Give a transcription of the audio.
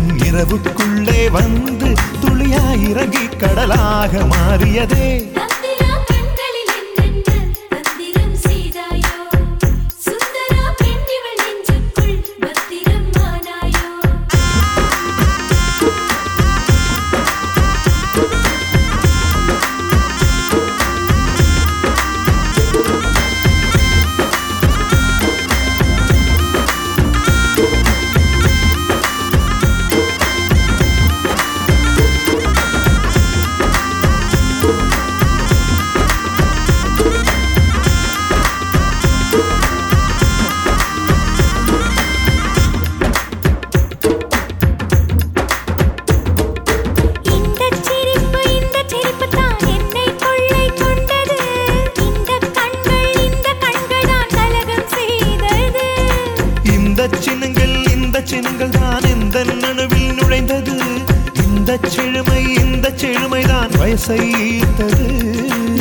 பின் இரவுக்குள்ளே வந்து துளியாய் இறங்கி கடலாக மாறியதே தந்திரா கண்களில் என்னென்ன தந்திரம் செய்தாயோ சுந்தரா பெண்ணிவள் நெஞ்சுக்குள் பத்திரம் ஆனாயோ இந்தச் சிரிப்பு இந்தச் சிரிப்பு தான் என்னை கொள்ளை கொண்டது இந்த கண்கள் இந்த கண்கள் தான் கலகம் செய்தது இந்த சின்னங்கள் இந்த சின்னங்கள் தான் எந்த நணுவில் நுழைந்தது இந்த செழுமை இந்த செழுமைதான் வயசை ஈர்த்தது